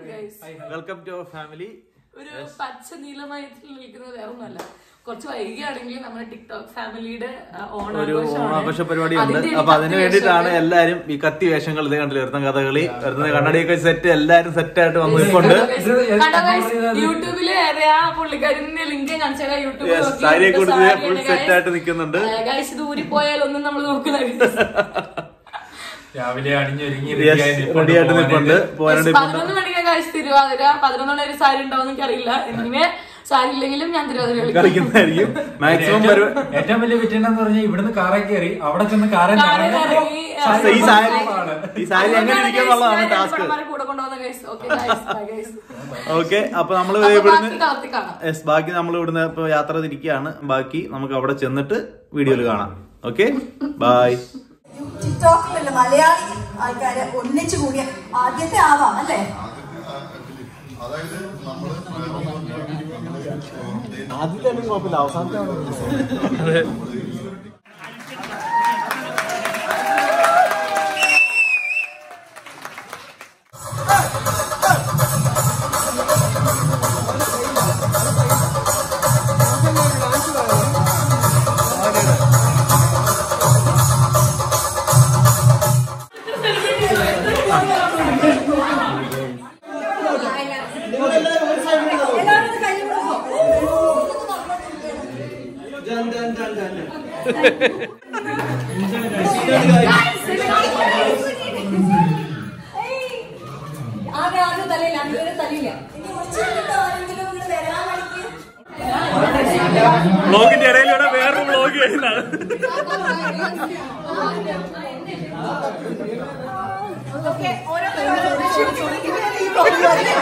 guys. Welcome to our family ഒരു പച്ച നീലമയത്തിൽ നിൽക്കുന്നത് വേറെ ഒന്നുമല്ല കുറച്ച് വൈകിയാണെങ്കിൽ നമ്മുടെ ടിക്ടോക്ക് ഫാമിലിയുടെ ഒരു ഓണാഘോഷ പരിപാടിയുണ്ട് അപ്പൊ അതിന് വേണ്ടിയിട്ടാണ് എല്ലാരും ഈ കത്തി വേഷങ്ങൾ ഇത് കണ്ടില്ല ഒരുത്തൻ കഥകളി ഒരുത്തൻ കണ്ണടിയൊക്കെ സെറ്റ് എല്ലാരും സെറ്റ് ആയിട്ട് വന്ന് നിൽപ്പുണ്ട് യൂട്യൂബില് ആ പുള്ളിക്കാരിന്റെ ലിങ്ക് കാണിച്ചാൽ യൂട്യൂബിൽ Yes, സാരിയെ കൊടുത്ത് full set ആയിട്ട് നിൽക്കുന്നുണ്ട്. ഗൈസ് ഇത് ഊരിപ്പോയാലൊന്നും നമ്മൾ നോക്കില്ല രാവിലെ അണിഞ്ഞൊരുങ്ങി Yes, ready ആയിട്ട് നിൽപ്പുണ്ട് പോകാനായിട്ട് നിൽപ്പുണ്ട് പതിനൊന്ന് മണിക്ക് കഴിച്ച് തിരുവാതിര പതിനൊന്ന് മണി ഒരു സാരി ഉണ്ടാവും എനിക്ക് അറിയില്ല എനിവേ സാരി ഇല്ലെങ്കിലും ഞാൻ തിരുവാതിര കളിക്കും കളിക്കുന്നതായിരിക്കും മാക്സിമം പരിപാടി ഏറ്റവും വലിയ വിറ്റെന്ന് പറഞ്ഞാൽ ഇവിടുന്ന് കാറെ കയറി അവിടെ ചെന്ന് കാറിൽ കാറിൽ ഇറങ്ങി, ഈ സാരി ഈ സാരി എങ്ങനെ ഇരിക്കുക എന്നുള്ളതാണ് ടാസ്ക് ചേട്ടന്മാരെ കൂടെ കൊണ്ടുവന്ന ഗൈസ് ഓക്കെ ഗൈസ് ഓക്കെ അപ്പൊ നമ്മള് അപ്പൊ ഇവിടുന്ന് ബാക്കി കളത്തിൽ കാണാം യെസ് ബാക്കി നമ്മൾ ഇവിടുന്ന് ഇപ്പൊ യാത്ര തിരിക്കുകയാണ് ബാക്കി നമുക്ക് അവിടെ ചെന്നിട്ട് വീഡിയോയിൽ കാണാം ഓക്കെ ബൈ ടിക്ടോക്കിലല്ല മലയാളി ആൾക്കാര് ഒന്നിച്ചു കൂടിയ ആദ്യത്തെ ആവാം അല്ലേ അതായത് നമ്മള് ആദ്യത്തെ കുഴപ്പമില്ല അവസാനത്തെ എല്ലാവരും കൈ കൊടുക്കോ ആകെ ആകെ തലയില്ല അങ്ങനെ തലയില്ല ഇനി ഒളിച്ചിട്ട് ആരെങ്കിലും ഇങ്ങോട്ട് വരാൻ വഴിക്ക് ബ്ലോഗിന്റെ ഇടയിലൂടെ വേറൊരു ബ്ലോഗ് ചെയ്യുന്നതാണ് ഓക്കെ ഓരോരുത്തരും ഓരോരുത്തരും ക്ഷണിച്ചുകൊണ്ടിരിക്കുകയാണ് ഈ പരിപാടി.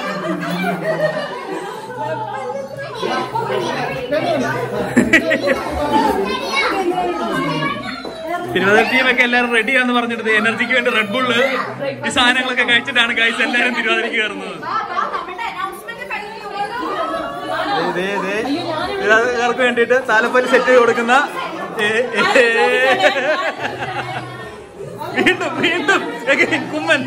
തിരുവനന്തപുരം ടീമൊക്കെ എല്ലാവരും റെഡിയാന്ന് പറഞ്ഞിട്ട് എനർജിക്ക് വേണ്ടി റെഡ് ബുള്ള് ഈ സാധനങ്ങളൊക്കെ കഴിച്ചിട്ടാണ് ഗൈസ് എല്ലാവരും തിരുവാതിരക്ക് കയറുന്നത് ദേ, ദേ, ദേ. തിരുവാതിരക്കാർക്ക് വേണ്ടിയിട്ട് താലപ്പൊലി സെറ്റ് ചെയ്ത് കൊടുക്കുന്ന ഏ, ഏ, ഏ. വീണ്ടും വീണ്ടും again കുമ്മൻ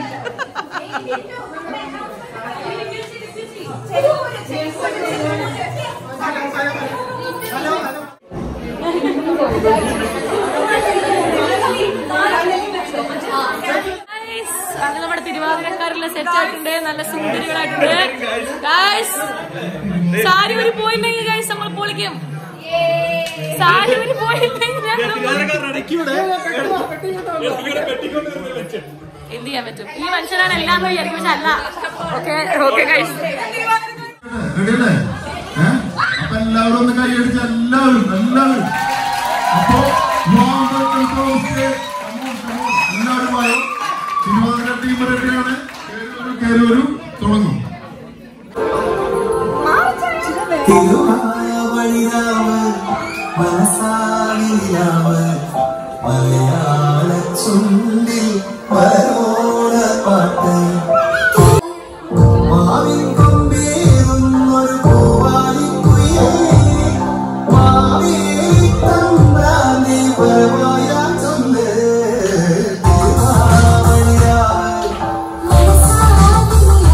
Guys, അങ്ങനെ നമ്മുടെ തിരുവാതിരക്കാരെല്ലാം സെറ്റ് ആയിട്ടുണ്ട് നല്ല സുന്ദരികളായിട്ടുണ്ട് ഗൈസ് സാരി ഒരു പോയില്ലെങ്കിൽ ഗൈസ് നമ്മൾ പൊളിക്കും സാരി ഒരു പോയില്ലെങ്കിൽ ഞങ്ങൾ എന്ത് ചെയ്യാൻ പറ്റും ഈ മനുഷ്യനാണ് എല്ലാം എന്ന് വിചാരിക്കും പക്ഷെ അല്ല ഓക്കെ ഓക്കെ ഗൈസ് റെഡിയല്ലേ ഏഹ് അപ്പൊ എല്ലാവരും ഒന്ന് കൈയടിച്ച് എല്ലാവരും എല്ലാവരും അപ്പൊ warm welcome to our state. Come on, come on. എല്ലാവരും ആയോ തിരുവാതിര ടീം റെഡിയാണ് കേരൂരു കേരൂരു തുടങ്ങും തിരുവാവളിരാവ് മനസാവിരാവ് മലയാള ചുണ്ടിൽ വരോണ പാട്ട് മാവിൻ കൊമ്പേറുന്നൊരു പൂവാലിക്കുയിൽ മാവേലി തമ്പ്രാന്റെ വരവായ ചൊല്ല് തിരുവാവളിരാവ്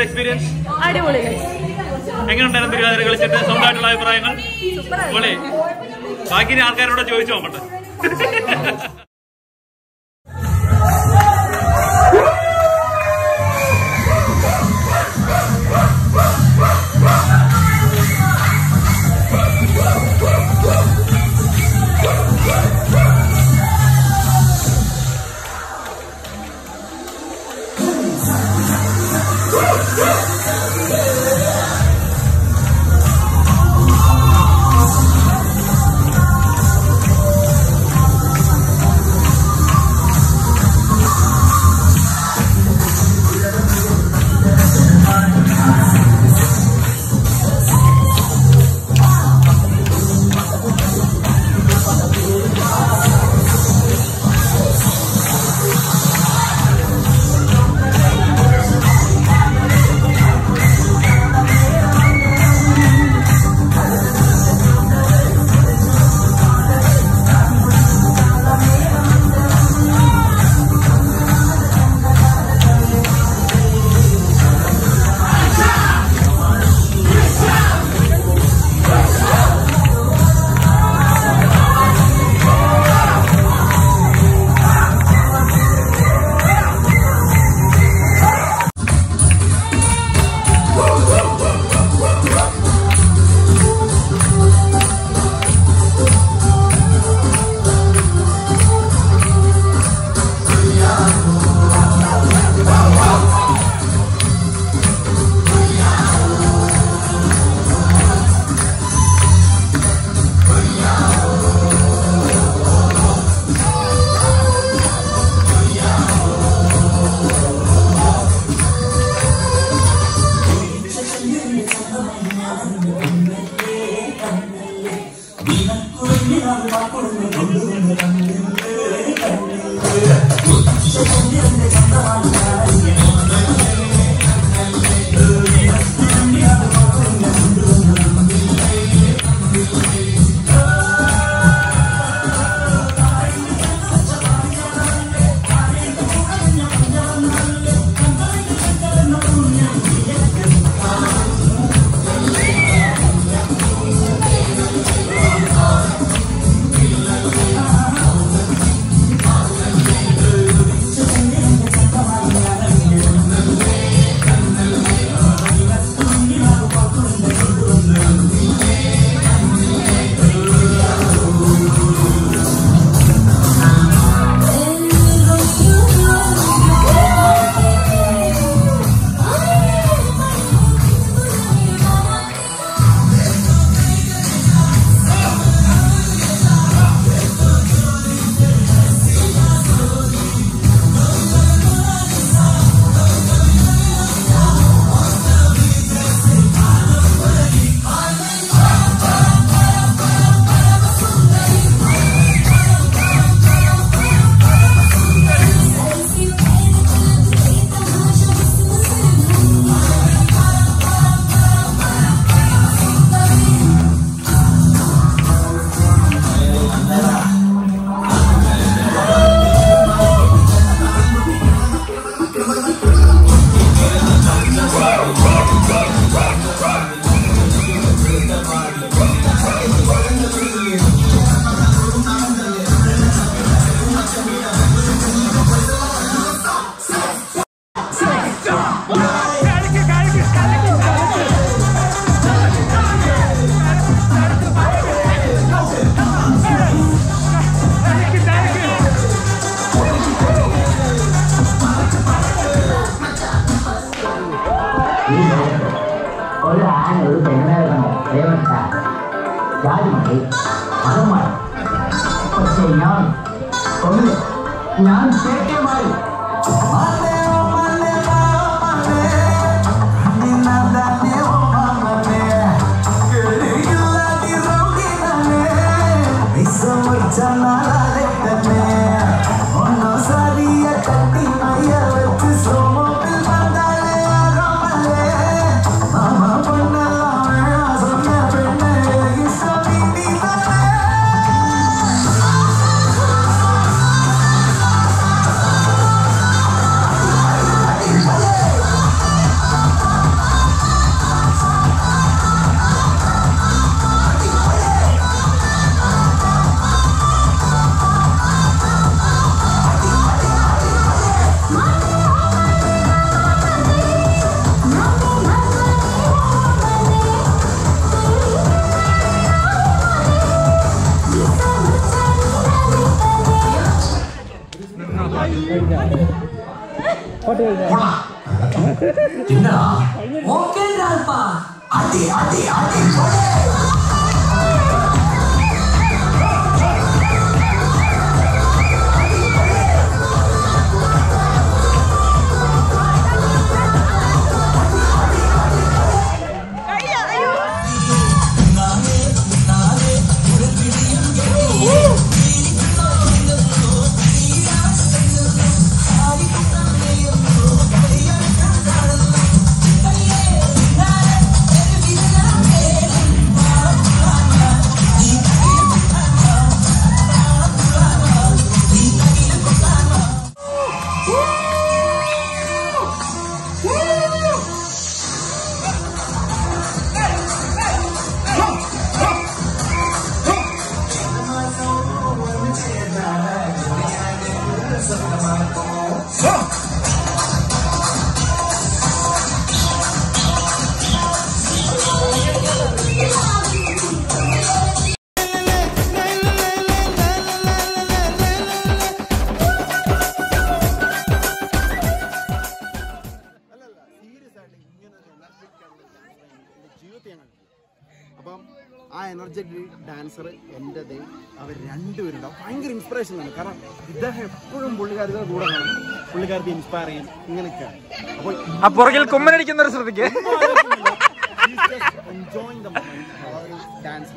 ഒരു എക്സ്പീരിയൻസ് അടിപൊളി എങ്ങനെയുണ്ടായിരുന്നു തിരുവാതിര കളിച്ചിട്ട് സ്വന്തമായിട്ടുള്ള അഭിപ്രായങ്ങൾ പൊളി ബാക്കി ഇനി ആൾക്കാരോട് ചോദിച്ചു നോക്കട്ടെ ഒരു ആന ഒരു പെണ്ണെ കണ്ട പ്രേമത്ത ജാതി മതി മതം മതി പക്ഷെ ഞാൻ ഒന്ന് ഞാൻ ശേഖരമായി Thank ജീവിതത്തെ ഞാൻ കണ്ടിട്ടില്ല അപ്പം ആ എനർജറ്റിക് ഡാൻസർ എൻ്റെ ദേ അവർ രണ്ടുപേരുണ്ട് അത് ഭയങ്കര ഇൻസ്പിറേഷൻ ആണ് കാരണം ഇദ്ദേഹം എപ്പോഴും പുള്ളിക്കാരുടെ കൂടെ കാണും പുള്ളിക്കാരത്തെ ഇൻസ്പയർ ചെയ്യാൻ ഇങ്ങനെയൊക്കെയാണ് അപ്പോൾ ആ പുറകിൽ കുമ്മനടിക്കുന്നവർ ശ്രദ്ധിക്കേ എൻജോയിങ് ദ ഡാൻസ്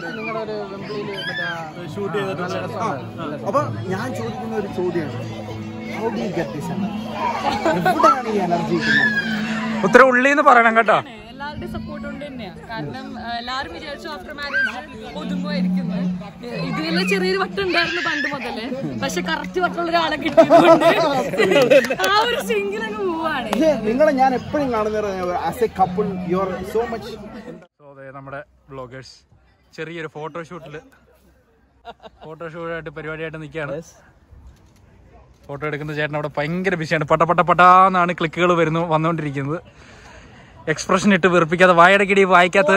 ഷൂട്ട് ചെയ്തിട്ടുണ്ട് അപ്പൊ ഞാൻ ചോദിക്കുന്ന ഒരു ചോദ്യമാണ് how do you get this എവിടെയാണ് ഈ എനർജി കിട്ടുന്നത് ഉത്തരം ഉള്ളി എന്ന് പറയണം കേട്ടോ എല്ലാവരുടെയും സപ്പോർട്ട് കൊണ്ട് തന്നെയാണ് കാരണം ആ, എല്ലാവരും വിചാരിച്ചു ആഫ്റ്റർ മാരേജ് ഒതുങ്ങുമായിരിക്കുന്നു ഇതിൽ ചെറിയൊരു വട്ടം ഉണ്ടായിരുന്നു പണ്ട് മുതല് പക്ഷെ കറക്റ്റ് വട്ടമുള്ള ഒരാളെ കിട്ടിയതുകൊണ്ട് ആ ഒരു സിംഗിൾ അങ്ങ് പോവാണ് പക്ഷേ നിങ്ങളെ ഞാൻ എപ്പോഴും കാണുന്നത് as a couple you are so much so അതെ നമ്മുടെ ബ്ലോഗേഴ്സ് ചെറിയൊരു ഫോട്ടോഷൂട്ടിൽ ഫോട്ടോഷൂട്ടായിട്ട് പരിപാടിയായിട്ട് നിൽക്കുകയാണ് ഫോട്ടോ എടുക്കുന്ന ചേട്ടൻ അവിടെ ഭയങ്കര ബിസിയാണ് പട്ട പട്ട പട്ടാന്നാണ് ക്ലിക്കുകൾ വരുന്നു വന്നുകൊണ്ടിരിക്കുന്നത് എക്സ്പ്രഷൻ ഇട്ട് വെറുപ്പിക്കാതെ വായടക്കിടി വായിക്കാത്ത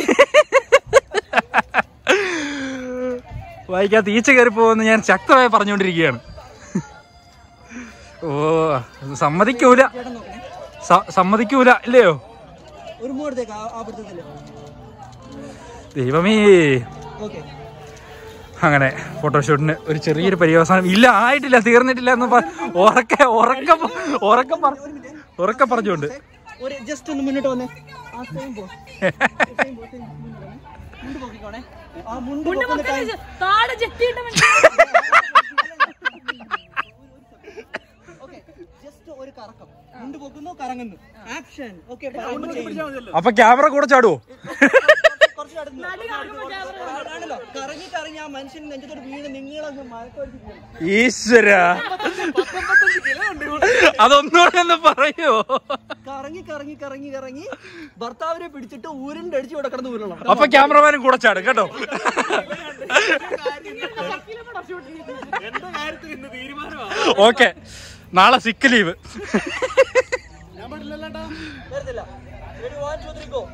വായിക്കാത്ത ഈച്ച കയറി പോകുമെന്ന് ഞാൻ ശക്തമായി പറഞ്ഞുകൊണ്ടിരിക്കുകയാണ് ഓ ഇത് സമ്മതിക്കൂല സ- സമ്മതിക്കൂല ഇല്ലയോ ഒരു മൂടത്തേക്ക് ആ പിടുത്തത്തില് ദൈവമേ അങ്ങനെ ഫോട്ടോഷൂട്ടിന് ഒരു ചെറിയൊരു പര്യവസാനം ഇല്ല ആയിട്ടില്ല തീർന്നിട്ടില്ല എന്ന് പ- ഉറക്കെ ഉറക്കം ഉറക്കം പറ ഉറക്കം പറഞ്ഞുകൊണ്ട് ഒരു ജസ്റ്റ് ഒന്ന് മുന്നോട്ട് വന്നേ ആ സെയിം പോ സെയിം പോ സെയിം മുണ്ട് പൊക്കിക്കോണേ ആ മുണ്ട് മുണ്ട് പൊക്കുന്ന പൊക്കല് time- താഴെ ജെട്ടിയിട്ട് ഓക്കെ ജസ്റ്റ് ഒരു കറക്കം മുണ്ട് പൊക്കുന്നു കറങ്ങുന്നു ആക്ഷൻ ഓക്കെ അപ്പൊ ക്യാമറ കൂടെ ചാടുവോ കുറച്ച് നടന്നു. ആണല്ലോ കറങ്ങി കറങ്ങി ആ മനുഷ്യൻ നെഞ്ചത്തോട് വീണ് നിങ്ങളങ്ങ് മരത്തോടിക്കുന്നു ഈശ്വര അതൊന്നുകൂടെ ഒന്ന് പറയോ കറങ്ങി കറങ്ങി കറങ്ങി കറങ്ങി ഭർത്താവിനെ പിടിച്ചിട്ട് ഊരിന്റെ അടിച്ച് ഇവിടെ കിടന്ന് ഊരണം അപ്പൊ ക്യാമറമാനും കൂടെ ചാടും കേട്ടോ ഓക്കെ നാളെ സിക്ക് ലീവ് വരത്തില്ല Ready, one, two, three, go.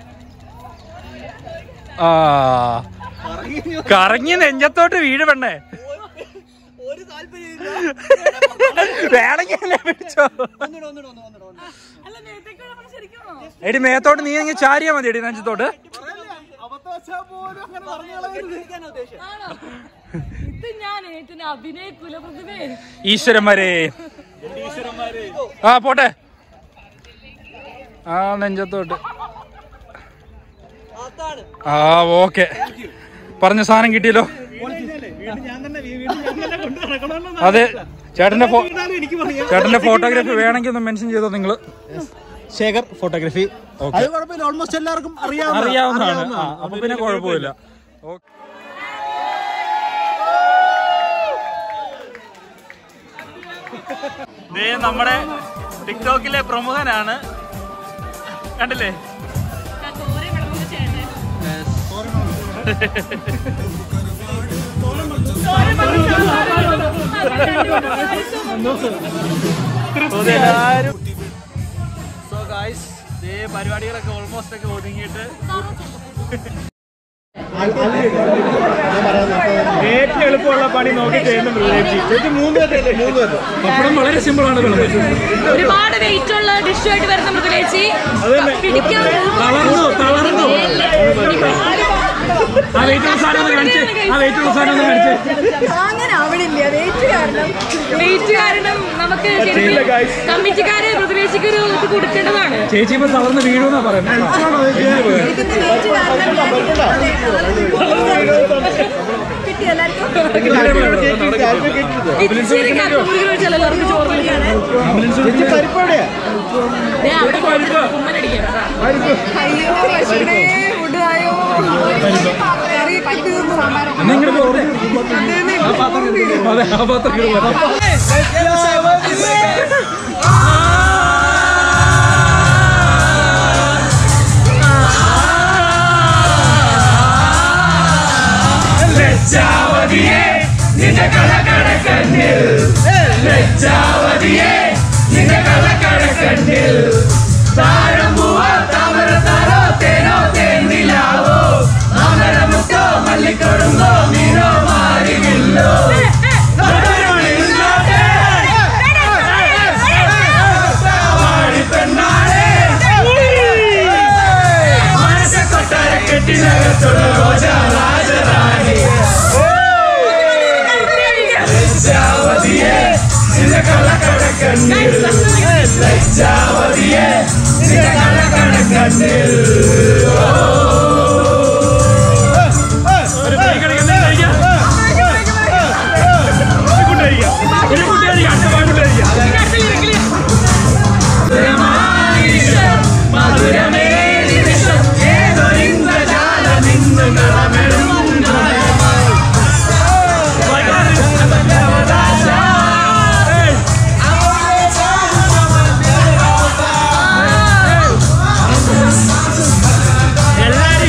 ആ കറങ്ങി നെഞ്ചത്തോട്ട് വീട് പെണ്ണേ ഒരു താല്പര്യം വേണമെങ്കിൽ എന്നെ പിടിച്ചോ ഒന്നുകൂടെ ഒന്നുകൂടെ ഒന്ന് ഒന്നുകൂടെ ഒന്ന് അല്ല നേരത്തേക്ക് നമ്മൾ ശരിക്കും എടി മേത്തോട്ട് നീ അങ്ങ് ചാരിയാ മതി എടി നെഞ്ചത്തോട്ട് കെട്ടിപ്പിടിക്കാനാ ഉദ്ദേശം ആണോ ഇത് ഞാൻ ഏറ്റവും അഭിനയിക്കൂല പ്രതിഭേ ഈശ്വരന്മാരെ ആ പോട്ടെ ആ നെഞ്ചത്തോട്ട് അതാണ് ആ ഓക്കെ പറഞ്ഞ സാധനം കിട്ടിയല്ലോ അതെ ചേട്ടന്റെ ഫോ- ചേട്ടന്റെ ഫോട്ടോഗ്രാഫി വേണമെങ്കിൽ ഒന്ന് മെൻഷൻ ചെയ്തോ നിങ്ങള് ശേഖർ ഫോട്ടോഗ്രാഫി Okay. അത് കുഴപ്പമില്ല ഓൾമോസ്റ്റ് എല്ലാവർക്കും അറിയാവുന്ന അറിയാവുന്നതാണ് ആ, അപ്പൊ പിന്നെ കുഴപ്പമില്ല ഓക്കെ ദേ നമ്മുടെ ടിക്ടോക്കിലെ പ്രമുഖനാണ് കണ്ടില്ലേ തോരെ വിളമ്പുന്ന ചേട്ടൻ എല്ലാരും സോ ഗായ്സ് ദേ പരിപാടികളൊക്കെ ഓൾമോസ്റ്റ് ഒക്കെ ഒതുങ്ങിയിട്ട് ഏറ്റവും എളുപ്പമുള്ള പണി നോക്കി ചെയ്യുന്ന ചേച്ചി ചേച്ചി മൂന്ന് പേരല്ലേ മൂന്ന് പേര് പപ്പടം വളരെ സിമ്പിൾ ആണ് വിളമ്പ് ഒരുപാട് വെയിറ്റ് ഉള്ള ഡിഷുമായിട്ട് വരുന്ന മൃദുലേച്ചി പിടിക്കാൻ തളർന്നു തളർന്നു ആ വെയിറ്റ് ഉള്ള സാധനം ഒന്ന് കാണിച്ചേ ആ വെയിറ്റ് ഉള്ള സാധനം ഒന്ന് കാണിച്ചേ അങ്ങനെ ആവണില്ല വെയിറ്റ് കാരണം വെയിറ്റ് കാരണം നമുക്ക് കമ്മിറ്റിക്കാര് മൃദുലേച്ചിക്ക് ഒരു ഇത് കൊടുക്കേണ്ടതാണ് ചേച്ചി ഇപ്പൊ തളർന്ന് വീഴുമെന്നാ പറയുന്നത് ഇതിന്റെ വെയിറ്റ് കാരണം കിട്ടി എല്ലാവർക്കും ഇച്ചിരി കപ്പുകുരുകൾ വെച്ചാൽ എല്ലാവർക്കും ചോറ് കഴിക്കാണ്. ദേ അവിടെ കുമ്മനടിക്കാം അയ്യോ പശുവിനെ ഫുഡായോ കറി കിട്ടുന്നു നിങ്ങൾ ആ പാത്രം അതെ ആ പാത്രം ഇങ്ങട് വരാം. ഒരു കൈ കടിക്കാൻ കഴിക്കാം ഒരു കുട്ടി കഴിക്കാം ഒരു കുട്ടി കഴിക്കാം അടുത്ത പാട്ട് കഴിക്കാം എല്ലാരും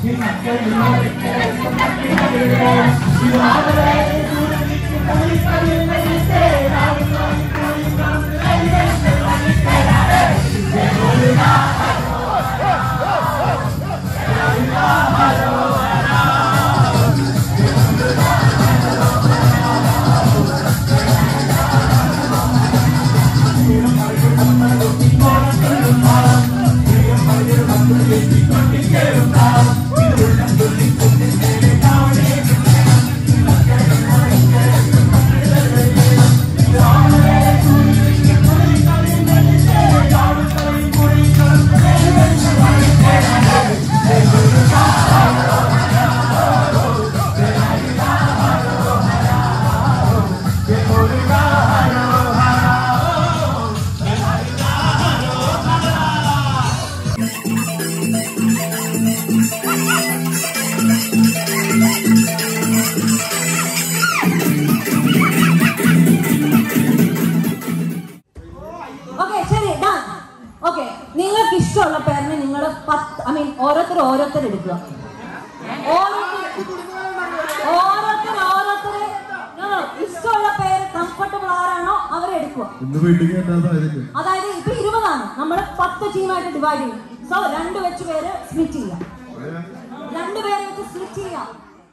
ഓക്കെ ശരി ഡൺ ഓക്കെ നിങ്ങൾക്ക് ഇഷ്ടമുള്ള പേരിന് നിങ്ങൾ പത്ത് ഐ മീൻ ഓരോരുത്തർ ഓരോരുത്തർ എടുക്കുക ഓരോരുത്തർ ഓരോരുത്തർ ഓരോരുത്തർ ഇഷ്ടമുള്ള പേര് കംഫർട്ടബിൾ ആരാണോ അവരെ എടുക്കുക ഇന്ന് വീട്ടിൽ കേട്ടാതായിരിക്കും അതായത് ഇപ്പൊ ഇരുപതാണ് നമ്മൾ പത്ത് ടീമായിട്ട് ഡിവൈഡ് ചെയ്യും സോ രണ്ട് വെച്ച് പേര് സ്പ്ലിറ്റ് ചെയ്യാം രണ്ട് പേരെ വെച്ച് സ്പ്ലിറ്റ് ചെയ്യാം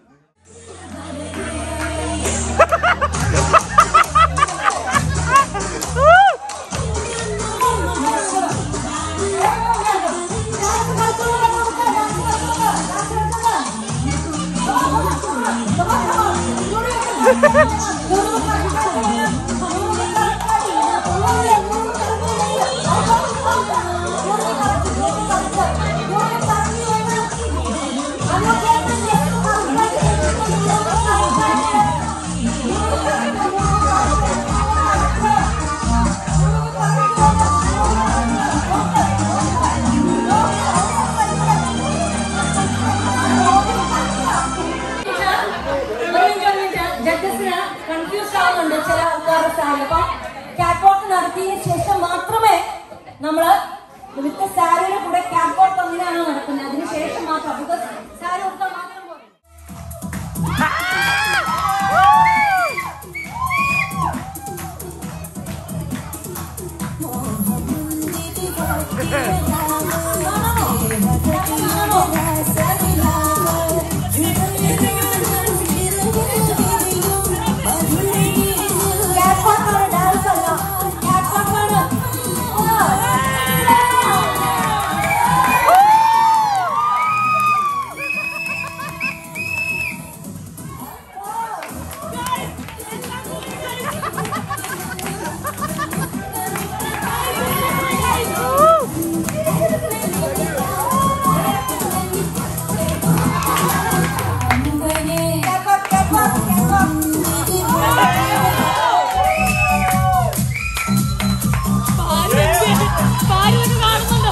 ജഡ്ജസിന് കൺഫ്യൂസ് ആവുന്നുണ്ട് ചില ആൾക്കാരുടെ സാരി അപ്പൊ ക്യാറ്റ് വാക്ക് നടത്തിയതിനു ശേഷം മാത്രമേ നമ്മള് വിത്ത് സാരിയുടെ കൂടെ ക്യാറ്റ് വാക്ക് അങ്ങനെയാണ് നടക്കുന്നത് അതിന് ശേഷം മാത്രം ബിക്കോസ് സാരി കൊടുത്താൽ മാത്രം പോരെ. Cat walk ആണ്, dance അല്ല. Cat walk ആണ്. Cat walk, cat walk, cat walk. പാരുവൊക്കെ കാണുന്നുണ്ടോ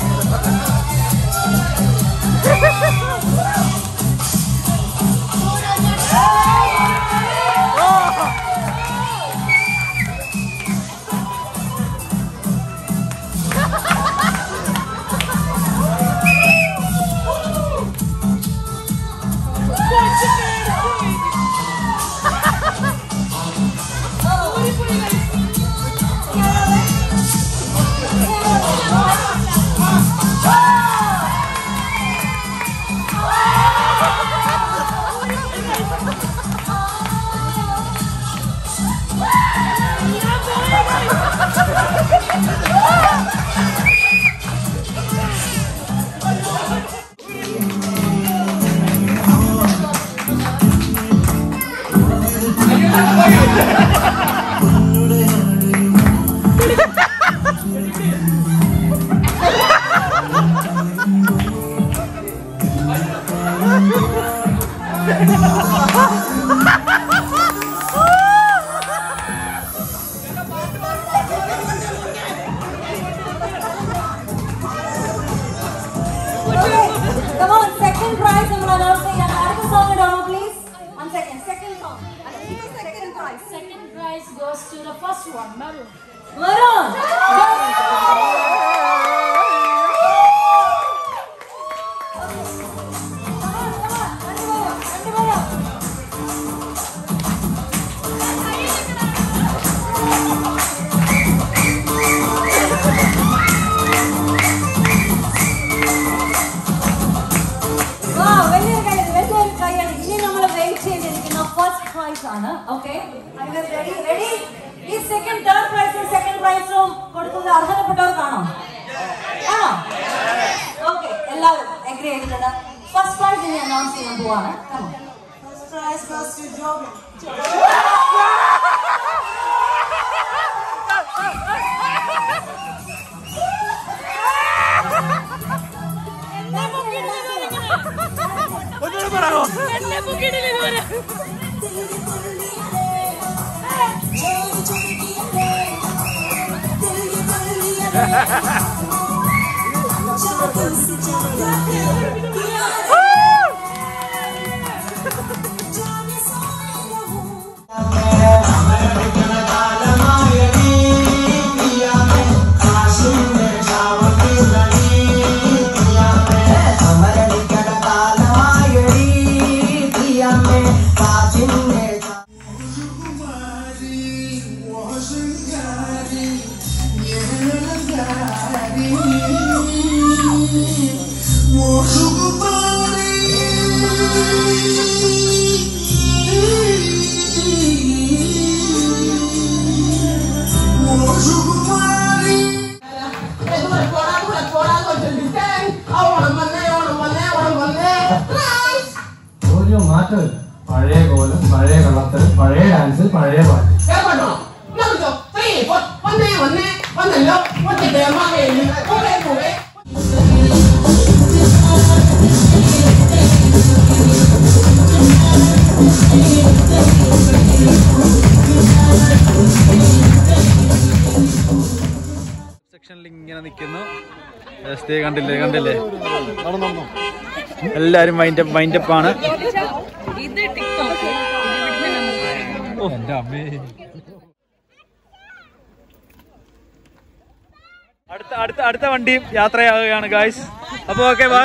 Come on, second prize നമ്മൾ announce ചെയ്യാണ്. അടുത്ത song ഇടാമോ, please? One second, second song. Second prize. Second prize goes to the first one, Maroon. Maroon. ആണ് okay ready ready ഈ second third പ്രൈസും second പ്രൈസും കൊടുത്തത് അർഹതപ്പെട്ടവർക്കാണോ ആണോ ഓക്കെ എല്ലാവരും എഗ്രി ചെയ്തിട്ടുണ്ട് ഫസ്റ്റ് പ്രൈസ് ഇനി അനൗൺസ് ചെയ്യാൻ പോവാണ് first prize goes to Jobin എന്നെ പൊക്കിയിട്ടില്ല ഇതുവരെ ഒരു മാറ്റമില്ല പഴയ കോലം പഴയ കള്ളത്തരം പഴയ ഡാൻസ് പഴയ പാട്ട് സെക്ഷനിൽ ഇങ്ങനെ നിൽക്കുന്നു ജസ്റ്റ് കണ്ടില്ലേ കണ്ടില്ലേ എല്ലാരും മൈൻഡപ്പ് മൈൻഡപ്പ് ആണ് ഇത് ടിക്ടോക്ക് എന്റെ അമ്മേ അടുത്ത അടുത്ത അടുത്ത വണ്ടിയും യാത്രയാവുകയാണ് ഗായ്സ് അപ്പൊ ഓക്കെ ബൈ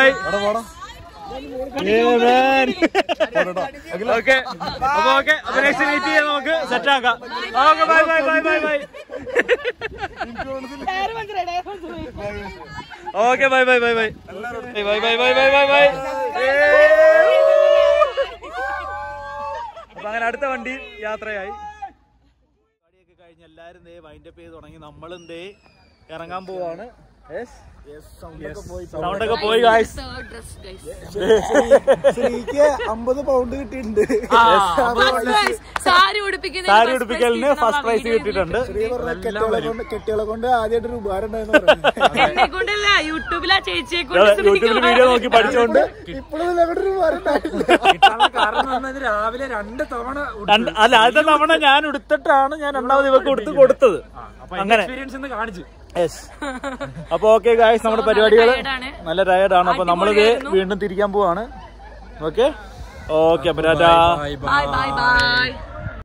ഓക്കെ അപ്പൊ ഓക്കെ അപ്പൊ നെക്സ്റ്റ് മീറ്റ് ചെയ്യാൻ നമുക്ക് സെറ്റ് ആക്കാം okay bye bye bye bye bye okay bye bye bye bye bye bye bye bye bye bye അപ്പൊ അങ്ങനെ അടുത്ത വണ്ടി യാത്രയായി പരിപാടിയൊക്കെ കഴിഞ്ഞ് എല്ലാരും ദേ വൈൻഡപ്പ് ചെയ്ത് തുടങ്ങി നമ്മളും ദേ ഇറങ്ങാൻ പോവാണ് സൗണ്ട് ഒക്കെ പോയി ഗായ്സ് ഡ്രസ് ഗൈസ് ശ്രീക്ക് അമ്പത് പൗണ്ട് കിട്ടിയിട്ടുണ്ട് സാരി ഉടുപ്പിക്കുന്ന സാരി ഉടുപ്പിക്കലിന് ഫസ്റ്റ് പ്രൈസ് കിട്ടിയിട്ടുണ്ട് ശ്രീ പറഞ്ഞ കെട്ടികളെ കൊണ്ട് കെട്ടികളെ കൊണ്ട് ആദ്യമായിട്ട് ഒരു ഉപകാരം ഉണ്ടായെന്ന് പറഞ്ഞു എന്നെ കൊണ്ടല്ല യൂട്യൂബിലാ ചേച്ചിയെ കൊണ്ട് യൂട്യൂബിൽ വീഡിയോ നോക്കി പഠിച്ചോണ്ട് ഇപ്പോഴും ഞങ്ങളുടെ ഒരു ഉപകാരം ഉണ്ടായിട്ടില്ല കാരണം വന്നത് രാവിലെ രണ്ട് തവണ രണ്ട്- അല്ല ആദ്യത്തെ തവണ ഞാൻ എടുത്തിട്ടാണ് ഞാൻ രണ്ടാമത് ഇവർക്ക് കൊടുത്ത് കൊടുത്തത് അങ്ങനെ എക്സ്പീരിയൻസ് ഇന്ന് കാണിച്ചു യെസ് അപ്പൊ ഓക്കെ ഗായ്സ് നമ്മുടെ പരിപാടികൾ tired ആണ്. നല്ല ടയർഡാണ് അപ്പൊ നമ്മളിത് വീണ്ടും തിരിക്കാൻ പോവാണ് ഓക്കെ ഓക്കെ അപ്പൊ ടാറ്റാ ബൈ ബൈ ബൈ